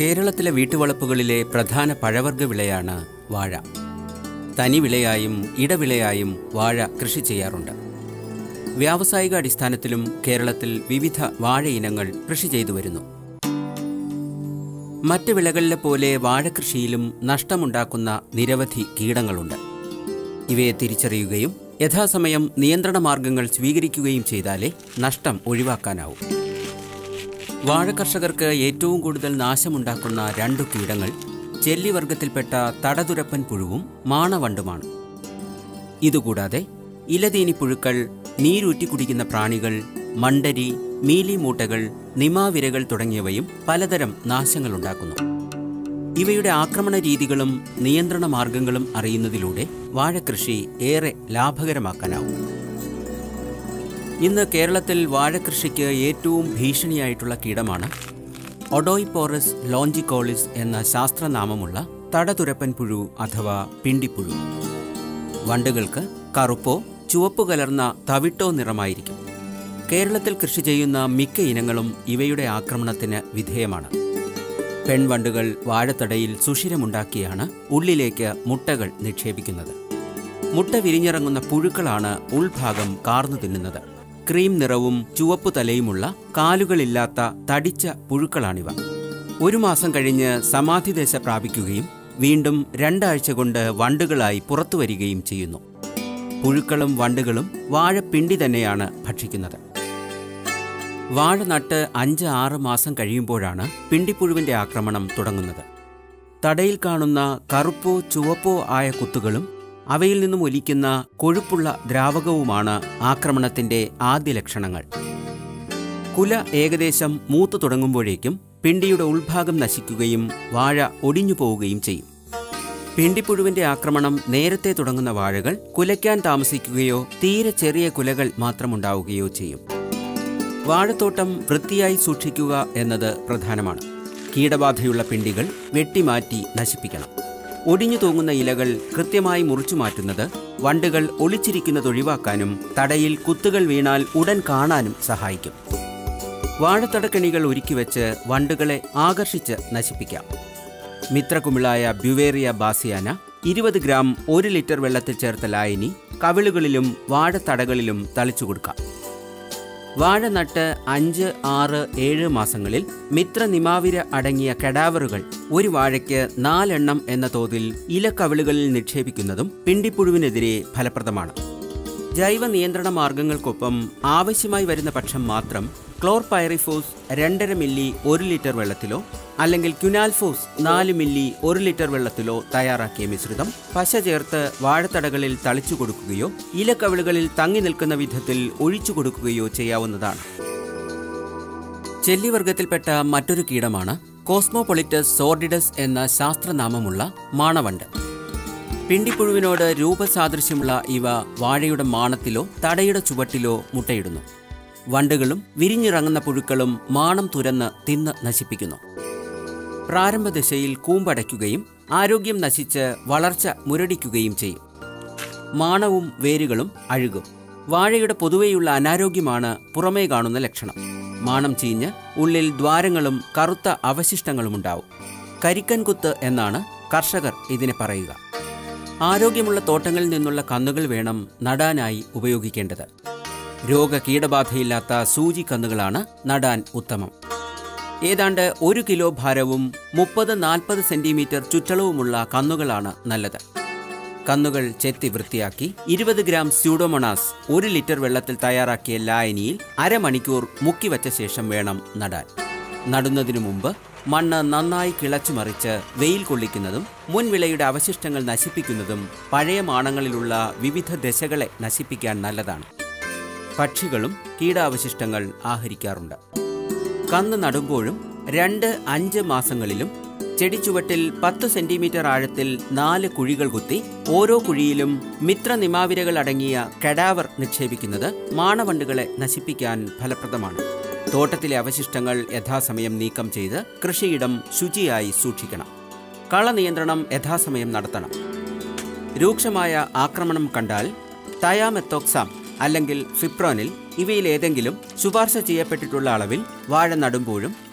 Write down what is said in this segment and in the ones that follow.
കേരളത്തിലെ വീട്ടുവളപ്പുകളിലെ പ്രധാന പഴവർഗ്ഗ വിളയാണ് വാഴ തനി വിളയായും ഇടവിളയായും വാഴ കൃഷി ചെയ്യാറുണ്ട് വ്യാവസായിക അടിസ്ഥാനത്തിലും കേരളത്തിൽ വിവിധ വാഴ ഇനങ്ങൾ കൃഷി ചെയ്തു വരുന്നു മറ്റ് വിളകളിലെ പോലെ വാഴകൃഷിയിലും നഷ്ടമുണ്ടാക്കുന്ന നിരവധി കീടങ്ങളുണ്ട് ഇവയെ തിരിച്ചറിയുകയും യഥാസമയം നിയന്ത്രണ മാർഗങ്ങൾ സ്വീകരിക്കുകയും ചെയ്താലേ നഷ്ടം ഒഴിവാക്കാനാവൂ വാഴ കർഷകർക്ക് ഏറ്റവും കൂടുതൽ നാശമുണ്ടാക്കുന്ന രണ്ടു കീടങ്ങൾ ചെല്ലിവർഗത്തിൽപ്പെട്ട തടതുരപ്പൻ പുഴുവും മാണവണ്ടുമാണ് ഇതുകൂടാതെ ഇലതീനി പുഴുക്കൾ നീരൂറ്റി കുടിക്കുന്ന പ്രാണികൾ മണ്ടരി മീലിമൂട്ടകൾ നിമാവിരകൾ തുടങ്ങിയവയും പലതരം നാശങ്ങളുണ്ടാക്കുന്നു ഇവയുടെ ആക്രമണ രീതികളും നിയന്ത്രണ മാർഗങ്ങളും അറിയുന്നതിലൂടെ വാഴകൃഷി ഏറെ ലാഭകരമാക്കാനാവും ഇന്ന് കേരളത്തിൽ വാഴകൃഷിക്ക് ഏറ്റവും ഭീഷണിയായിട്ടുള്ള കീടമാണ് ഒഡോയിപ്പോറസ് ലോഞ്ചിക്കോളിസ് എന്ന ശാസ്ത്രനാമമുള്ള തടതുരപ്പൻ പുഴു അഥവാ പിണ്ടിപ്പുഴു വണ്ടുകൾക്ക് കറുപ്പോ ചുവപ്പ് കലർന്ന തവിട്ടോ നിറമായിരിക്കും കേരളത്തിൽ കൃഷി ചെയ്യുന്ന മിക്ക ഇനങ്ങളും ഇവയുടെ ആക്രമണത്തിന് വിധേയമാണ് പെൺവണ്ടുകൾ വാഴത്തടയിൽ സുഷിരമുണ്ടാക്കിയാണ് ഉള്ളിലേക്ക് മുട്ടകൾ നിക്ഷേപിക്കുന്നത് മുട്ട വിരിഞ്ഞിറങ്ങുന്ന പുഴുക്കളാണ് ഉൾഭാഗം കാർന്നു തിന്നുന്നത് ക്രീം നിറവും ചുവപ്പു തലയുമുള്ള കാലുകളില്ലാത്ത തടിച്ച പുഴുക്കളാണിവ ഒരു മാസം കഴിഞ്ഞ് സമാധിദശ പ്രാപിക്കുകയും വീണ്ടും രണ്ടാഴ്ച കൊണ്ട് വണ്ടുകളായി പുറത്തു വരികയും ചെയ്യുന്നു പുഴുക്കളും വണ്ടുകളും വാഴപ്പിണ്ടി തന്നെയാണ് ഭക്ഷിക്കുന്നത് വാഴ നട്ട് അഞ്ച് ആറ് മാസം കഴിയുമ്പോഴാണ് പിണ്ടിപ്പുഴുവിന്റെ ആക്രമണം തുടങ്ങുന്നത് തടയിൽ കാണുന്ന കറുപ്പോ ചുവപ്പോ ആയ കുത്തുകളും അവയിൽ നിന്നും ഒലിക്കുന്ന കൊഴുപ്പുള്ള ദ്രാവകവുമാണ് ആക്രമണത്തിന്റെ ആദ്യ ലക്ഷണങ്ങൾ കുല ഏകദേശം മൂത്തു തുടങ്ങുമ്പോഴേക്കും പിണ്ടിയുടെ ഉൾഭാഗം നശിക്കുകയും വാഴ ഒടിഞ്ഞു പോവുകയും ചെയ്യും പിണ്ടിപ്പുഴുവിന്റെ ആക്രമണം നേരത്തെ തുടങ്ങുന്ന വാഴകൾ കുലയ്ക്കാൻ താമസിക്കുകയോ തീരെ ചെറിയ കുലകൾ മാത്രമുണ്ടാവുകയോ ചെയ്യും വാഴത്തോട്ടം വൃത്തിയായി സൂക്ഷിക്കുക എന്നത് പ്രധാനമാണ് കീടബാധയുള്ള പിണ്ടികൾ വെട്ടിമാറ്റി നശിപ്പിക്കണം ഒടിഞ്ഞു തൂങ്ങുന്ന ഇലകൾ കൃത്യമായി മുറിച്ചു മാറ്റുന്നത് വണ്ടുകൾ ഒളിച്ചിരിക്കുന്നത് ഒഴിവാക്കാനും തടയിൽ കുത്തുകൾ വീണാൽ ഉടൻ കാണാനും സഹായിക്കും വാഴത്തടക്കണികൾ ഒരുക്കി വെച്ച് വണ്ടുകളെ ആകർഷിച്ച് നശിപ്പിക്കാം മിത്രകുമിളായ ബ്യുവേറിയ ബാസിയാന ഇരുപത് ഗ്രാം ഒരു ലിറ്റർ വെള്ളത്തിൽ ചേർത്ത ലായനി കവിളുകളിലും വാഴത്തടകളിലും തളിച്ചു കൊടുക്കാം വാഴ നട്ട് അഞ്ച് ആറ് ഏഴ് മാസങ്ങളിൽ മിത്ര നിമാവിര അടങ്ങിയ കെഡാവറുകൾ ഒരു വാഴയ്ക്ക് നാലെണ്ണം എന്ന തോതിൽ ഇലക്കവിളുകളിൽ നിക്ഷേപിക്കുന്നതും പിണ്ടിപ്പുഴുവിനെതിരെ ഫലപ്രദമാണ് ജൈവ നിയന്ത്രണ മാർഗങ്ങൾക്കൊപ്പം ആവശ്യമായി വരുന്ന പക്ഷം മാത്രം ക്ലോർപൈറിഫോസ് രണ്ടര മില്ലി ഒരു ലിറ്റർ വെള്ളത്തിലോ അല്ലെങ്കിൽ ക്യുനാൽഫോസ് നാല് മില്ലി ഒരു ലിറ്റർ വെള്ളത്തിലോ തയ്യാറാക്കിയ മിശ്രിതം പശ ചേർത്ത് വാഴത്തടകളിൽ തളിച്ചു കൊടുക്കുകയോ ഇലക്കവിളുകളിൽ തങ്ങി നിൽക്കുന്ന വിധത്തിൽ ഒഴിച്ചു കൊടുക്കുകയോ ചെയ്യാവുന്നതാണ് ചെല്ലിവർഗത്തിൽപ്പെട്ട മറ്റൊരു കീടമാണ് കോസ്മോപൊളിറ്റസ് സോർഡിഡസ് എന്ന ശാസ്ത്രനാമമുള്ള മാണവണ്ട് പിണ്ടിപ്പുഴുവിനോട് രൂപസാദൃശ്യമുള്ള ഇവ വാഴയുടെ മാണത്തിലോ തടയുടെ ചുവട്ടിലോ മുട്ടയിടുന്നു വണ്ടുകളും വിരിഞ്ഞിറങ്ങുന്ന പുഴുക്കളും മാണം തുരന്ന് തിന്ന് നശിപ്പിക്കുന്നു പ്രാരംഭദശയിൽ കൂമ്പടയ്ക്കുകയും ആരോഗ്യം നശിച്ച് വളർച്ച മുരടിക്കുകയും ചെയ്യും മാണവും വേരുകളും അഴുകും വാഴയുടെ പൊതുവെയുള്ള അനാരോഗ്യമാണ് പുറമേ കാണുന്ന ലക്ഷണം മാണം ചീഞ്ഞ് ഉള്ളിൽ ദ്വാരങ്ങളും കറുത്ത അവശിഷ്ടങ്ങളും ഉണ്ടാവും കരിക്കൻ കുത്ത് എന്നാണ് കർഷകർ ഇതിനെ പറയുക ആരോഗ്യമുള്ള തോട്ടങ്ങളിൽ നിന്നുള്ള കന്നുകൾ വേണം നടാനായി ഉപയോഗിക്കേണ്ടത് രോഗ കീടബാധയില്ലാത്ത സൂചി കന്നുകളാണ് നടാൻ ഉത്തമം ഏതാണ്ട് ഒരു കിലോ ഭാരവും മുപ്പത് നാൽപ്പത് സെന്റിമീറ്റർ ചുറ്റളവുമുള്ള കന്നുകളാണ് നല്ലത് കന്നുകൾ ചെത്തി വൃത്തിയാക്കി ഇരുപത് ഗ്രാം സ്യൂഡോമൊണാസ് ഒരു ലിറ്റർ വെള്ളത്തിൽ തയ്യാറാക്കിയ ലായനിയിൽ അരമണിക്കൂർ മുക്കിവച്ച ശേഷം വേണം നടാൻ നടുന്നതിനു മുമ്പ് മണ്ണ് നന്നായി കിളച്ചു മറിച്ച് വെയിൽ കൊള്ളിക്കുന്നതും മുൻവിളയുടെ അവശിഷ്ടങ്ങൾ നശിപ്പിക്കുന്നതും പഴയ മാണങ്ങളിലുള്ള വിവിധ ദശകളെ നശിപ്പിക്കാൻ നല്ലതാണ് പക്ഷികളും കീടാവശിഷ്ടങ്ങൾ ആഹരിക്കാറുണ്ട് കന്ന് നടുമ്പോഴും രണ്ട് അഞ്ച് മാസങ്ങളിലും ചെടിച്ചുവട്ടിൽ പത്ത് സെന്റിമീറ്റർ ആഴത്തിൽ നാല് കുഴികൾ കുത്തി ഓരോ കുഴിയിലും മിത്ര നിമാവിരകൾ അടങ്ങിയ കെഡാവർ നിക്ഷേപിക്കുന്നത് മാണവണ്ടുകളെ നശിപ്പിക്കാൻ ഫലപ്രദമാണ് തോട്ടത്തിലെ അവശിഷ്ടങ്ങൾ യഥാസമയം നീക്കം ചെയ്ത് കൃഷിയിടം ശുചിയായി സൂക്ഷിക്കണം കള നിയന്ത്രണം യഥാസമയം നടത്തണം രൂക്ഷമായ ആക്രമണം കണ്ടാൽ തയാമെത്തോക്സാം അല്ലെങ്കിൽ ഫിപ്രോനിൽ ഇവയിൽ ഏതെങ്കിലും ശുപാർശ ചെയ്യപ്പെട്ടിട്ടുള്ള അളവിൽ വാഴ നടുമ്പോഴും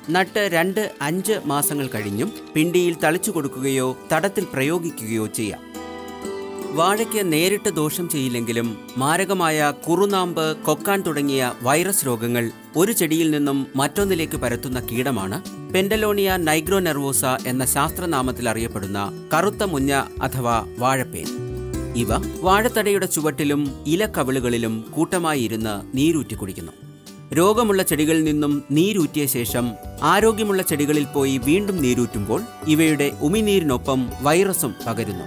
നട്ട് രണ്ട് അഞ്ച് മാസങ്ങൾ കഴിഞ്ഞും പിണ്ടിയിൽ തളിച്ചു കൊടുക്കുകയോ തടത്തിൽ പ്രയോഗിക്കുകയോ ചെയ്യാം വാഴയ്ക്ക് നേരിട്ട് ദോഷം ചെയ്യില്ലെങ്കിലും മാരകമായ കുറുനാമ്പ് കൊക്കാൻ തുടങ്ങിയ വൈറസ് രോഗങ്ങൾ ഒരു ചെടിയിൽ നിന്നും മറ്റൊന്നിലേക്ക് പരത്തുന്ന കീടമാണ് പെൻഡലോണിയ നൈഗ്രോ നെർവോസ എന്ന ശാസ്ത്രനാമത്തിൽ അറിയപ്പെടുന്ന കറുത്ത മുഞ്ഞ അഥവാ വാഴപ്പേൻ ഇവ വാഴത്തടയുടെ ചുവട്ടിലും ഇലക്കവിളുകളിലും കൂട്ടമായി ഇരുന്ന് നീരൂറ്റി കുടിക്കുന്നു രോഗമുള്ള ചെടികളിൽ നിന്നും നീരൂറ്റിയ ശേഷം ആരോഗ്യമുള്ള ചെടികളിൽ പോയി വീണ്ടും നീരൂറ്റുമ്പോൾ ഇവയുടെ ഉമിനീരിനൊപ്പം വൈറസും പകരുന്നു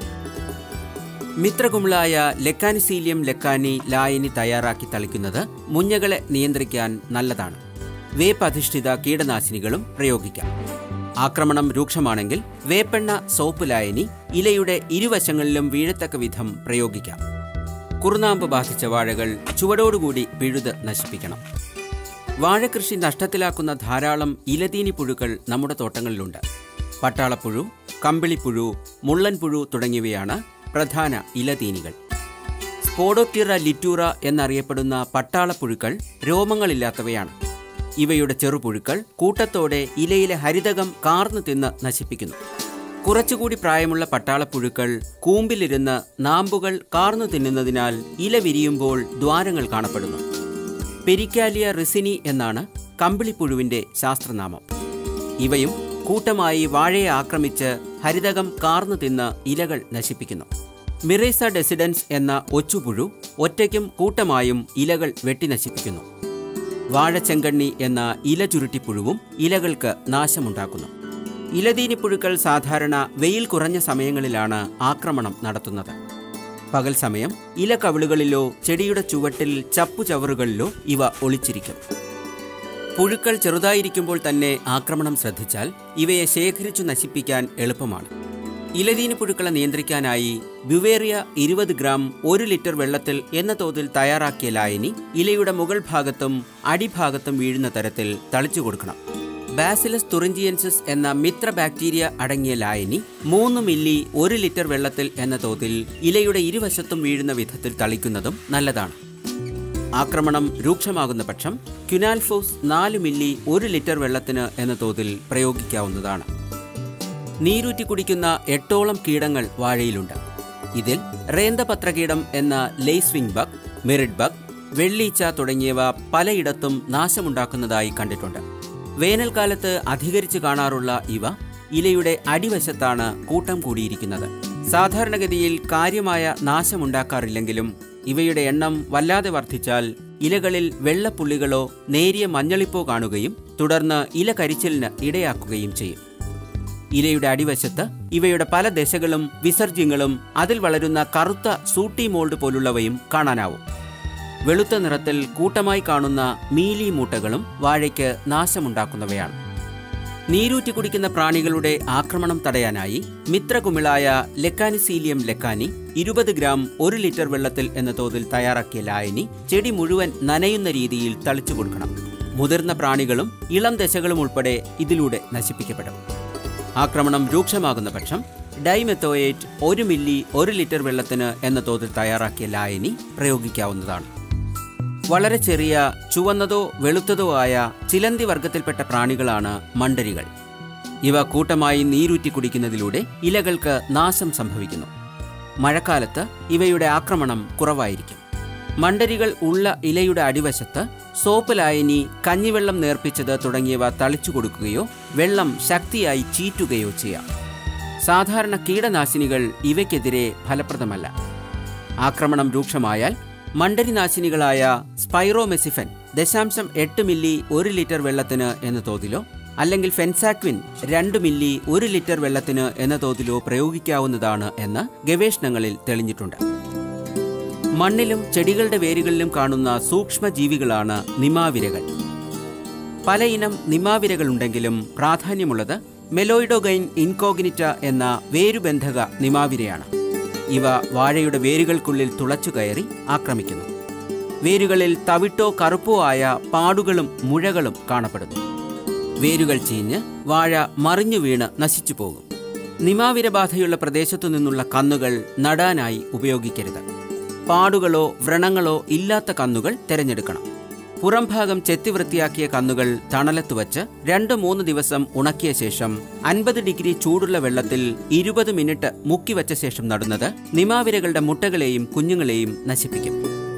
മിത്രകുമിളായ ലെക്കാനിസീലിയം ലെക്കാനി ലായനി തയ്യാറാക്കി തളിക്കുന്നത് മുഞ്ഞകളെ നിയന്ത്രിക്കാൻ നല്ലതാണ് വേപ്പ് അധിഷ്ഠിത കീടനാശിനികളും പ്രയോഗിക്കാം ആക്രമണം രൂക്ഷമാണെങ്കിൽ വേപ്പെണ്ണ സോപ്പ് ലായനി ഇലയുടെ ഇരുവശങ്ങളിലും വീഴത്തക്ക വിധം പ്രയോഗിക്കാം കുറുനാമ്പ് ബാധിച്ച വാഴകൾ ചുവടോടുകൂടി പിഴുത് നശിപ്പിക്കണം വാഴകൃഷി നഷ്ടത്തിലാക്കുന്ന ധാരാളം ഇലതീനി പുഴുക്കൾ നമ്മുടെ തോട്ടങ്ങളിലുണ്ട് പട്ടാളപ്പുഴു കമ്പിളിപ്പുഴു മുള്ളൻപുഴു തുടങ്ങിയവയാണ് പ്രധാന ഇലതീനികൾ സ്പോഡോപ്റ്റിറ ലിറ്റൂറ എന്നറിയപ്പെടുന്ന പട്ടാളപ്പുഴുക്കൾ രോമങ്ങളില്ലാത്തവയാണ് ഇവയുടെ ചെറുപുഴുക്കൾ കൂട്ടത്തോടെ ഇലയിലെ ഹരിതകം കാർന്നു തിന്ന് നശിപ്പിക്കുന്നു കുറച്ചുകൂടി പ്രായമുള്ള പട്ടാളപ്പുഴുക്കൾ കൂമ്പിലിരുന്ന് നാമ്പുകൾ കാർന്നു തിന്നുന്നതിനാൽ ഇല വിരിയുമ്പോൾ ദ്വാരങ്ങൾ കാണപ്പെടുന്നു പെരിക്കാലിയ റിസിനി എന്നാണ് കമ്പിളിപ്പുഴുവിന്റെ ശാസ്ത്രനാമം ഇവയും കൂട്ടമായി വാഴയെ ആക്രമിച്ച് ഹരിതകം കാർന്നു തിന്ന് ഇലകൾ നശിപ്പിക്കുന്നു മിറേസ ഡെസിഡൻസ് എന്ന ഒച്ചുപുഴു ഒറ്റയ്ക്കും കൂട്ടമായും ഇലകൾ വെട്ടി നശിപ്പിക്കുന്നു വാഴച്ചെങ്കണ്ണി എന്ന ഇല ചുരുട്ടിപ്പുഴുവും ഇലകൾക്ക് നാശമുണ്ടാക്കുന്നു ഇലതീനിപ്പുഴുക്കൾ സാധാരണ വെയിൽ കുറഞ്ഞ സമയങ്ങളിലാണ് ആക്രമണം നടത്തുന്നത് പകൽ സമയം ഇലക്കവിളുകളിലോ ചെടിയുടെ ചുവട്ടിൽ ചപ്പുചവറുകളിലോ ഇവ ഒളിച്ചിരിക്കും പുഴുക്കൾ ചെറുതായിരിക്കുമ്പോൾ തന്നെ ആക്രമണം ശ്രദ്ധിച്ചാൽ ഇവയെ ശേഖരിച്ചു നശിപ്പിക്കാൻ എളുപ്പമാണ് ഇലതീനി പുഴുക്കളെ നിയന്ത്രിക്കാനായി ബ്യുവേറിയ ഇരുപത് ഗ്രാം ഒരു ലിറ്റർ വെള്ളത്തിൽ എന്ന തോതിൽ തയ്യാറാക്കിയ ലായനി ഇലയുടെ മുകൾ ഭാഗത്തും അടിഭാഗത്തും വീഴുന്ന തരത്തിൽ തളിച്ചു കൊടുക്കണം ബാസിലസ് തുറിഞ്ചിയൻസിസ് എന്ന മിത്ര ബാക്ടീരിയ അടങ്ങിയ ലായനി മൂന്ന് മില്ലി ഒരു ലിറ്റർ വെള്ളത്തിൽ എന്ന തോതിൽ ഇലയുടെ ഇരുവശത്തും വീഴുന്ന വിധത്തിൽ തളിക്കുന്നതും നല്ലതാണ് ആക്രമണം രൂക്ഷമാകുന്ന പക്ഷം ക്യുനാൽഫോസ് നാല് മില്ലി ഒരു ലിറ്റർ വെള്ളത്തിന് എന്ന തോതിൽ പ്രയോഗിക്കാവുന്നതാണ് നീരൂറ്റി കുടിക്കുന്ന എട്ടോളം കീടങ്ങൾ വാഴയിലുണ്ട് ഇതിൽ റേന്തപത്രകീടം എന്ന ലേസ്വിംഗ് ബഗ് മെറിഡ് ബഗ് വെള്ളീച്ച തുടങ്ങിയവ പലയിടത്തും നാശമുണ്ടാക്കുന്നതായി കണ്ടിട്ടുണ്ട് വേനൽക്കാലത്ത് അധികരിച്ച് കാണാറുള്ള ഇവ ഇലയുടെ അടിവശത്താണ് കൂട്ടം കൂടിയിരിക്കുന്നത് സാധാരണഗതിയിൽ കാര്യമായ നാശമുണ്ടാക്കാറില്ലെങ്കിലും ഇവയുടെ എണ്ണം വല്ലാതെ വർദ്ധിച്ചാൽ ഇലകളിൽ വെള്ളപ്പുള്ളികളോ നേരിയ മഞ്ഞളിപ്പോ കാണുകയും തുടർന്ന് ഇല കരിച്ചിലിന് ഇടയാക്കുകയും ചെയ്യും ഇലയുടെ അടിവശത്ത് ഇവയുടെ പല ദശകളും വിസർജ്യങ്ങളും അതിൽ വളരുന്ന കറുത്ത സൂട്ടി മോൾഡ് പോലുള്ളവയും കാണാനാവും വെളുത്ത നിറത്തിൽ കൂട്ടമായി കാണുന്ന മീലി മൂട്ടകളും വാഴയ്ക്ക് നാശമുണ്ടാക്കുന്നവയാണ് നീരൂറ്റി കുടിക്കുന്ന പ്രാണികളുടെ ആക്രമണം തടയാനായി മിത്രകുമിളായ ലെക്കാനിസീലിയം ലെക്കാനി ഇരുപത് ഗ്രാം ഒരു ലിറ്റർ വെള്ളത്തിൽ എന്ന തോതിൽ തയ്യാറാക്കിയ ലായനി ചെടി മുഴുവൻ നനയുന്ന രീതിയിൽ തളിച്ചു കൊടുക്കണം മുതിർന്ന പ്രാണികളും ഇളം ദശകളും ഉൾപ്പെടെ ഇതിലൂടെ നശിപ്പിക്കപ്പെടും ആക്രമണം രൂക്ഷമാകുന്ന പക്ഷം ഡൈമെത്തോയേറ്റ് ഒരു മില്ലി ഒരു ലിറ്റർ വെള്ളത്തിന് എന്ന തോതിൽ തയ്യാറാക്കിയ ലായനി പ്രയോഗിക്കാവുന്നതാണ് വളരെ ചെറിയ ചുവന്നതോ വെളുത്തതോ ആയ ചിലന്തി വർഗത്തിൽപ്പെട്ട പ്രാണികളാണ് മണ്ടരികൾ ഇവ കൂട്ടമായി നീരൂറ്റി കുടിക്കുന്നതിലൂടെ ഇലകൾക്ക് നാശം സംഭവിക്കുന്നു മഴക്കാലത്ത് ഇവയുടെ ആക്രമണം കുറവായിരിക്കും മണ്ടരികൾ ഉള്ള ഇലയുടെ അടിവശത്ത് സോപ്പ് ലായനി കഞ്ഞിവെള്ളം നേർപ്പിച്ചത് തുടങ്ങിയവ തളിച്ചു കൊടുക്കുകയോ വെള്ളം ശക്തിയായി ചീറ്റുകയോ ചെയ്യാം സാധാരണ കീടനാശിനികൾ ഇവയ്ക്കെതിരെ ഫലപ്രദമല്ല ആക്രമണം രൂക്ഷമായാൽ മണ്ടരിനാശിനികളായ സ്പൈറോമെസിഫൻ ദശാംശം എട്ട് മില്ലി ഒരു ലിറ്റർ വെള്ളത്തിന് എന്ന തോതിലോ അല്ലെങ്കിൽ ഫെൻസാക്വിൻ രണ്ട് മില്ലി ഒരു ലിറ്റർ വെള്ളത്തിന് എന്ന തോതിലോ പ്രയോഗിക്കാവുന്നതാണ് എന്ന് ഗവേഷണങ്ങളിൽ തെളിഞ്ഞിട്ടുണ്ട് മണ്ണിലും ചെടികളുടെ വേരുകളിലും കാണുന്ന സൂക്ഷ്മജീവികളാണ് നിമാവിരകൾ പലയിനം നിമാവിരകളുണ്ടെങ്കിലും പ്രാധാന്യമുള്ളത് മെലോയിഡോഗൈൻ ഇൻകോഗ്നിറ്റ എന്ന വേരുബന്ധക നിമാവിരയാണ് ഇവ വാഴയുടെ വേരുകൾക്കുള്ളിൽ തുളച്ചു കയറി ആക്രമിക്കുന്നു വേരുകളിൽ തവിട്ടോ കറുപ്പോ ആയ പാടുകളും മുഴകളും കാണപ്പെടുന്നു വേരുകൾ ചീഞ്ഞ് വാഴ മറിഞ്ഞു വീണ് നശിച്ചു പോകും നിമാവിരബാധയുള്ള പ്രദേശത്തു നിന്നുള്ള കന്നുകൾ നടാനായി ഉപയോഗിക്കരുത് പാടുകളോ വ്രണങ്ങളോ ഇല്ലാത്ത കന്നുകൾ തിരഞ്ഞെടുക്കണം പുറംഭാഗം ചെത്തി വൃത്തിയാക്കിയ കന്നുകൾ തണലത്ത് വച്ച് രണ്ട് മൂന്ന് ദിവസം ഉണക്കിയ ശേഷം അൻപത് ഡിഗ്രി ചൂടുള്ള വെള്ളത്തിൽ ഇരുപത് മിനിറ്റ് മുക്കിവച്ച ശേഷം നടുന്നത് നിമാവിരകളുടെ മുട്ടകളെയും കുഞ്ഞുങ്ങളെയും നശിപ്പിക്കും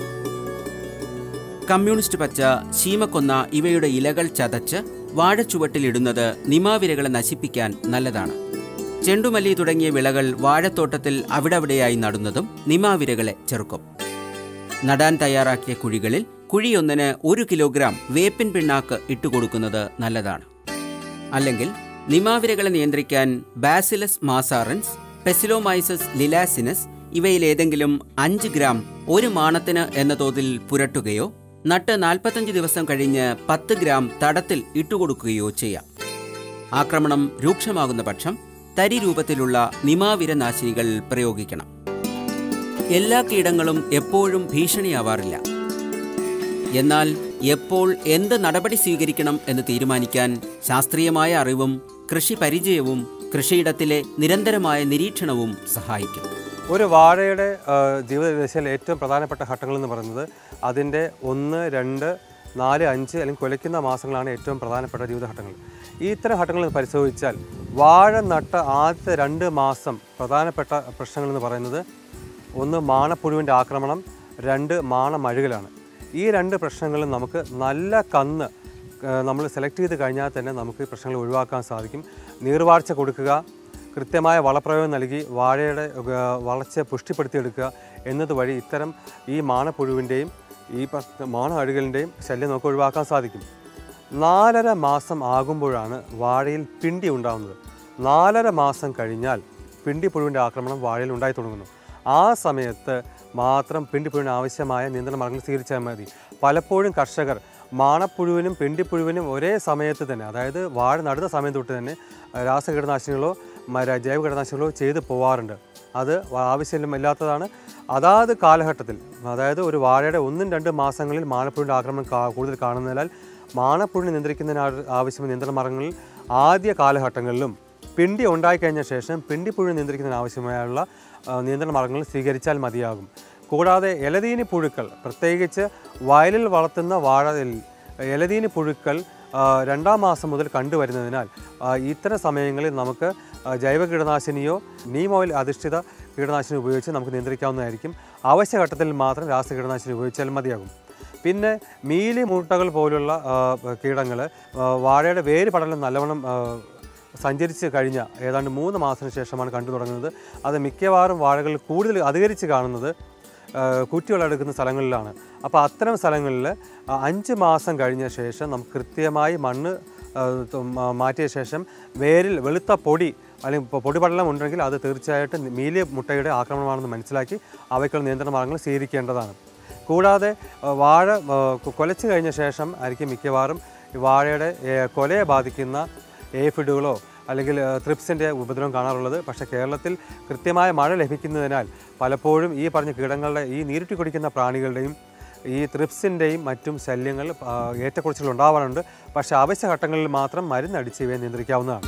കമ്മ്യൂണിസ്റ്റ് പച്ച ശീമക്കൊന്ന ഇവയുടെ ഇലകൾ ചതച്ച് വാഴച്ചുവട്ടിലിടുന്നത് നിമാവിരകളെ നശിപ്പിക്കാൻ നല്ലതാണ് ചെണ്ടുമല്ലി തുടങ്ങിയ വിളകൾ വാഴത്തോട്ടത്തിൽ അവിടവിടെയായി നടുന്നതും നിമാവിരകളെ ചെറുക്കും നടാൻ തയ്യാറാക്കിയ കുഴികളിൽ കുഴിയൊന്നിന് ഒരു കിലോഗ്രാം വേപ്പിൻ പിണ്ണാക്ക് ഇട്ടുകൊടുക്കുന്നത് നല്ലതാണ് അല്ലെങ്കിൽ നിമാവിരകളെ നിയന്ത്രിക്കാൻ ബാസിലസ് മാസാറൻസ് പെസിലോമൈസസ് ലിലാസിനസ് ഇവയിലേതെങ്കിലും അഞ്ച് ഗ്രാം ഒരു മാണത്തിന് എന്ന തോതിൽ പുരട്ടുകയോ നട്ട് നാൽപ്പത്തഞ്ച് ദിവസം കഴിഞ്ഞ് പത്ത് ഗ്രാം തടത്തിൽ ഇട്ടുകൊടുക്കുകയോ ചെയ്യാം ആക്രമണം രൂക്ഷമാകുന്ന പക്ഷം തരി രൂപത്തിലുള്ള നിമാവിരനാശിനികൾ പ്രയോഗിക്കണം എല്ലാ കീടങ്ങളും എപ്പോഴും ഭീഷണിയാവാറില്ല എന്നാൽ എപ്പോൾ എന്ത് നടപടി സ്വീകരിക്കണം എന്ന് തീരുമാനിക്കാൻ ശാസ്ത്രീയമായ അറിവും കൃഷി പരിചയവും കൃഷിയിടത്തിലെ നിരന്തരമായ നിരീക്ഷണവും സഹായിക്കും ഒരു വാഴയുടെ ആ, ജീവിതദശയിൽ ഏറ്റവും പ്രധാനപ്പെട്ട ഘട്ടങ്ങൾ എന്ന് പറയുന്നത് അതിൻ്റെ ഒന്ന് രണ്ട് നാല് അഞ്ച് അല്ലെങ്കിൽ കുലയ്ക്കുന്ന മാസങ്ങളാണ് ഏറ്റവും പ്രധാനപ്പെട്ട ജീവിതഘട്ടങ്ങൾ ഈ ഇത്തരം ഘട്ടങ്ങൾ പരിശോധിച്ചാൽ വാഴ നട്ട ആദ്യത്തെ രണ്ട് മാസം പ്രധാനപ്പെട്ട പ്രശ്നങ്ങൾ എന്ന് പറയുന്നത് ഒന്ന് മാണപ്പുഴുവിൻ്റെ ആക്രമണം രണ്ട് മാണമഴുകലാണ് ഈ രണ്ട് പ്രശ്നങ്ങളും നമുക്ക് നല്ല കന്ന് നമ്മൾ സെലക്ട് ചെയ്ത് കഴിഞ്ഞാൽ തന്നെ നമുക്ക് ഈ പ്രശ്നങ്ങൾ ഒഴിവാക്കാൻ സാധിക്കും നീർവാഴ്ച കൊടുക്കുക കൃത്യമായ വളപ്രയോഗം നൽകി വാഴയുടെ ഏ, വളർച്ചയെ പുഷ്ടിപ്പെടുത്തിയെടുക്കുക എന്നത് വഴി ഇത്തരം ഈ മാണപ്പുഴുവിൻ്റെയും ഈ പ- മാണ അഴുകലിൻ്റെയും ശല്യം നമുക്ക് ഒഴിവാക്കാൻ സാധിക്കും നാലര മാസം ആകുമ്പോഴാണ് വാഴയിൽ പിണ്ടി ഉണ്ടാകുന്നത് നാലര മാസം കഴിഞ്ഞാൽ പിണ്ടിപ്പുഴുവിൻ്റെ ആക്രമണം വാഴയിൽ ഉണ്ടായി തുടങ്ങുന്നു ആ സമയത്ത് മാത്രം പിണ്ടിപ്പുഴുവിന് ആവശ്യമായ നിയന്ത്രണ മാർഗ്ഗങ്ങൾ സ്വീകരിച്ചാൽ മതി പലപ്പോഴും കർഷകർ മാണപ്പുഴുവിനും പിണ്ടിപ്പുഴുവിനും ഒരേ സമയത്ത് തന്നെ അതായത് വാഴ നടുന്ന സമയം തൊട്ട് തന്നെ രാസകീടനാശിനികളോ മര ജൈവ കീടനാശിനികളോ ചെയ്ത് പോവാറുണ്ട് അത് ആവശ്യമില്ലാത്തതാണ് അതാത് കാലഘട്ടത്തിൽ അതായത് ഒരു വാഴയുടെ ഒന്നും രണ്ട് മാസങ്ങളിൽ മാണപ്പുഴുവിൻ്റെ ആക്രമണം കാ- കൂടുതൽ കാണുന്നതിനാൽ മാണപ്പുഴുവിനെ നിയന്ത്രിക്കുന്നതിന് ആ- ആവശ്യമായ നിയന്ത്രണ മാർഗ്ഗങ്ങളിൽ ആദ്യ കാലഘട്ടങ്ങളിലും പിണ്ടി ഉണ്ടായിക്കഴിഞ്ഞ ശേഷം പിണ്ടിപ്പുഴു നിയന്ത്രിക്കുന്നതിന് ആവശ്യമായുള്ള ആ, നിയന്ത്രണ മാർഗ്ഗങ്ങൾ സ്വീകരിച്ചാൽ മതിയാകും കൂടാതെ ഇലതീനി പുഴുക്കൾ പ്രത്യേകിച്ച് വയലിൽ വളർത്തുന്ന വാഴയിൽ ഇലതീനി പുഴുക്കൾ ആ, രണ്ടാം മാസം മുതൽ കണ്ടുവരുന്നതിനാൽ ആ, ഇത്തരം സമയങ്ങളിൽ നമുക്ക് ആ, ജൈവ കീടനാശിനിയോ നീം ഓയിൽ അധിഷ്ഠിത കീടനാശിനി ഉപയോഗിച്ച് നമുക്ക് നിയന്ത്രിക്കാവുന്നതായിരിക്കും ആവശ്യഘട്ടത്തിൽ മാത്രം രാസ കീടനാശിനി ഉപയോഗിച്ചാൽ മതിയാകും പിന്നെ മീലി മുട്ടകൾ പോലുള്ള കീടങ്ങൾ വാഴയുടെ വേര് പടലം നല്ലവണ്ണം ആ, സഞ്ചരിച്ച് കഴിഞ്ഞ ഏതാണ്ട് മൂന്ന് മാസത്തിന് ശേഷമാണ് കണ്ടു തുടങ്ങുന്നത് അത് മിക്കവാറും വാഴകൾ കൂടുതൽ അധികരിച്ച് കാണുന്നത് കുറ്റിവളമെടുക്കുന്ന സ്ഥലങ്ങളിലാണ് അപ്പോൾ അത്തരം സ്ഥലങ്ങളിൽ ആ, അഞ്ച് മാസം കഴിഞ്ഞ ശേഷം നമുക്ക് കൃത്യമായി മണ്ണ് ആ, ത- മാ- മാറ്റിയ ശേഷം വേരിൽ വെളുത്ത പൊടി അല്ലെങ്കിൽ ഇപ്പോൾ പൊടിപടലം ഉണ്ടെങ്കിൽ അത് തീർച്ചയായിട്ടും മീലിയ മുട്ടയുടെ ആക്രമണമാണെന്ന് മനസ്സിലാക്കി അവയ്ക്കുള്ള നിയന്ത്രണ മാർഗ്ഗങ്ങൾ സ്വീകരിക്കേണ്ടതാണ് കൂടാതെ ആ, വാഴ ആ, കു- കുലച്ച് കഴിഞ്ഞ ശേഷം ആയിരിക്കും മിക്കവാറും ഈ വാഴയുടെ ഏ, കൊലയെ ബാധിക്കുന്ന ഏഫിഡുകളോ അല്ലെങ്കിൽ ത്രിപ്സിൻ്റെ ഉപദ്രവം കാണാറുള്ളത് പക്ഷേ കേരളത്തിൽ കൃത്യമായ മഴ ലഭിക്കുന്നതിനാൽ പലപ്പോഴും ഈ പറഞ്ഞ കീടങ്ങളുടെ ഈ നീരുറ്റി കുടിക്കുന്ന പ്രാണികളുടെയും ഈ ത്രിപ്സിൻ്റെയും മറ്റും ശല്യങ്ങൾ ആ, ഏറ്റക്കുറച്ചിൽ ഉണ്ടാവാറുണ്ട് പക്ഷേ ആവശ്യഘട്ടങ്ങളിൽ മാത്രം മരുന്നടിച്ച് ഇവയെ നിയന്ത്രിക്കാവുന്നതാണ്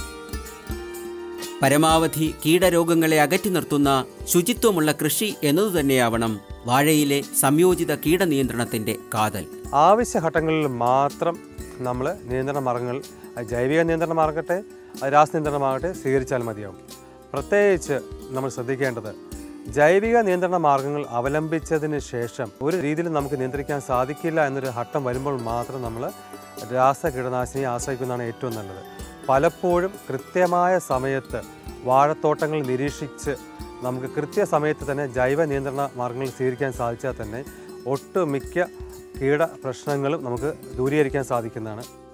പരമാവധി കീടരോഗങ്ങളെ അകറ്റി നിർത്തുന്ന ശുചിത്വമുള്ള കൃഷി എന്നതുതന്നെയാവണം വാഴയിലെ സംയോജിത കീടനിയന്ത്രണത്തിന്റെ കാതൽ ആവശ്യഘട്ടങ്ങളിൽ മാത്രം നമ്മൾ നിയന്ത്രണ മാർഗ്ഗങ്ങൾ അത് ജൈവിക നിയന്ത്രണമാകട്ടെ അത് രാസനിയന്ത്രണമാകട്ടെ സ്വീകരിച്ചാൽ മതിയാവും പ്രത്യേകിച്ച് നമ്മൾ ശ്രദ്ധിക്കേണ്ടത് ജൈവിക നിയന്ത്രണ മാർഗ്ഗങ്ങൾ അവലംബിച്ചതിന് ശേഷം ഒരു രീതിയിലും നമുക്ക് നിയന്ത്രിക്കാൻ സാധിക്കില്ല എന്നൊരു ഘട്ടം വരുമ്പോൾ മാത്രം നമ്മൾ രാസ കീടനാശിനിയെ ആശ്രയിക്കുന്നതാണ് ഏറ്റവും നല്ലത് പലപ്പോഴും കൃത്യമായ സമയത്ത് വാഴത്തോട്ടങ്ങൾ നിരീക്ഷിച്ച് നമുക്ക് കൃത്യസമയത്ത് തന്നെ ജൈവ നിയന്ത്രണ മാർഗ്ഗങ്ങൾ സ്വീകരിക്കാൻ സാധിച്ചാൽ തന്നെ ഒട്ടുമിക്ക കീട പ്രശ്നങ്ങളും നമുക്ക് ദൂരീകരിക്കാൻ സാധിക്കുന്നതാണ്